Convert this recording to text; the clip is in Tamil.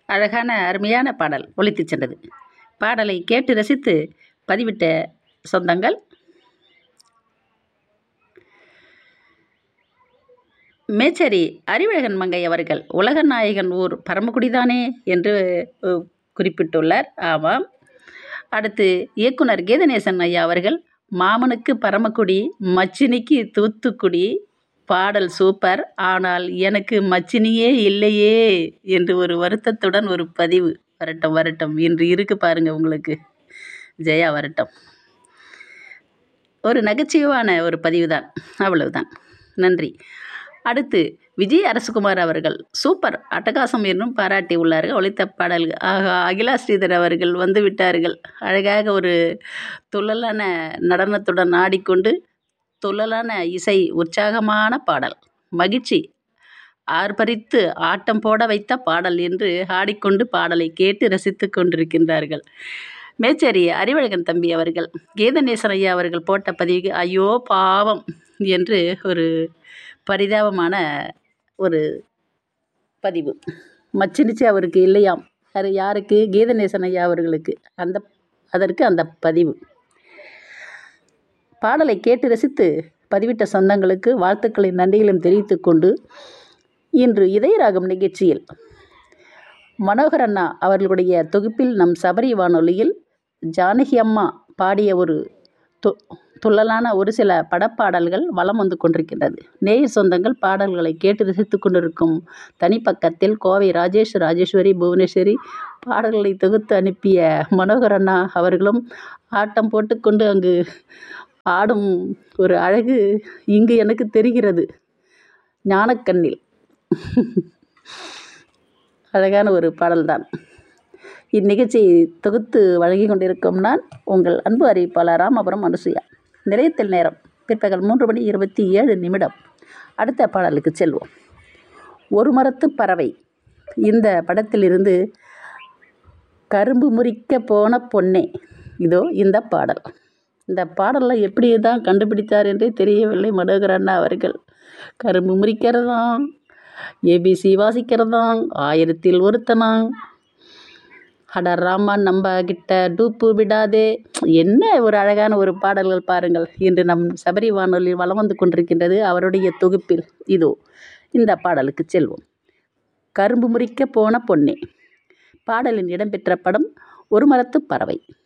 அழகான அருமையான பாடல் ஒலித்துச் சென்றது பாடலை கேட்டு ரசித்து பதிவிட்ட சொந்தங்கள் மேச்சேரி அறிவழகன் மங்கை அவர்கள் உலக நாயகன் ஊர் பரமக்குடிதானே என்று அஹ், குறிப்பிட்டுள்ளார் ஆமாம் அடுத்து இயக்குனர் கீதநேசன் ஐயா அவர்கள் மாமனுக்கு பரமக்குடி மச்சினிக்கு தூத்துக்குடி பாடல் சூப்பர் ஆனால் எனக்கு மச்சினியே இல்லையே என்று ஒரு வருத்தத்துடன் ஒரு பதிவு வரட்டும் வரட்டும் இன்று இருக்கு பாருங்க உங்களுக்கு ஜெயா வரட்டும் ஒரு நகைச்சுவையான ஒரு பதிவு தான் அவ்வளவுதான் நன்றி அடுத்து விஜய் அரசகுமார் அவர்கள் சூப்பர் அட்டகாசம் என்னும் பாராட்டி உள்ளார்கள் ஒலித்த பாடல் ஆகா அகிலா ஸ்ரீதர் அவர்கள் வந்து விட்டார்கள் அழகாக ஒரு துள்ளலான நடனத்துடன் ஆடிக்கொண்டு துள்ளலான இசை உற்சாகமான பாடல் மகிழ்ச்சி ஆர்ப்பரித்து ஆட்டம் போட வைத்த பாடல் என்று ஆடிக்கொண்டு பாடலை கேட்டு ரசித்து கொண்டிருக்கின்றார்கள் மேச்சேரி அறிவழகன் தம்பி அவர்கள் கீதநேசன் ஐயா அவர்கள் போட்ட பதிவுக்கு ஐயோ பாவம் என்று ஒரு பரிதாபமான ஒரு பதிவு மச்சினிச்சு அவருக்கு இல்லையாம் அது யாருக்கு கீதநேசன் ஐயா அவர்களுக்கு அந்த அதற்கு அந்த பதிவு பாடலை கேட்டு ரசித்து பதிவிட்ட சொந்தங்களுக்கு வாழ்த்துக்களின் நன்றிகளையும் தெரிவித்துக் கொண்டு இன்று இதயராகம் நிகழ்ச்சியில் மனோகர் அண்ணா அவர்களுடைய தொகுப்பில் நம் சபரி வானொலியில் ஜானகி அம்மா பாடிய ஒரு து துள்ளலான ஒரு சில படப்பாடல்கள் வலம் வந்து கொண்டிருக்கின்றது நேயர் சொந்தங்கள் பாடல்களை கேட்டு ரசித்து கொண்டிருக்கும் தனிப்பக்கத்தில் கோவை ராஜேஷ் ராஜேஸ்வரி புவனேஸ்வரி பாடல்களை தொகுத்து அனுப்பிய மனோகர் அண்ணா அவர்களும் ஆட்டம் போட்டுக்கொண்டு அங்கு ஆடும் ஒரு அழகு இங்கு எனக்கு தெரிகிறது ஞானக்கண்ணில் அழகான ஒரு பாடல்தான் இந்நிகழ்ச்சியை தொகுத்து வழங்கி கொண்டிருக்கும் நான் உங்கள் அன்பு அறிவிப்பாளர் ராமபுரம் அனுசுயா நிலையத்தில் நேரம் பிற்பகல் மூன்று மணி இருபத்தி ஏழு நிமிடம் அடுத்த பாடலுக்கு செல்வோம் ஒரு மரத்து பறவை இந்த படத்திலிருந்து கரும்பு முறிக்க போன பொன்னே இதோ இந்த பாடல் இந்த பாடலில் எப்படி தான் கண்டுபிடித்தார் என்றே தெரியவில்லை மனோகர் அண்ணா அவர்கள் கரும்பு முறிக்கிறதாம் ஏபிசி வாசிக்கிறதாம் ஆயிரத்தில் ஒருத்தனாம் அட ராமா நம்ம கிட்ட டூப்பு விடாதே என்ன ஒரு அழகான ஒரு பாடல்கள் பாருங்கள் இன்று நம் சபரி வானொலி வலம் வந்து கொண்டிருக்கின்றது அவருடைய தொகுப்பில் இதோ இந்த பாடலுக்கு செல்வோம் கரும்பு முறிக்க போன பொன்னே பாடலின் இடம்பெற்ற படம் ஒரு மரத்து பறவை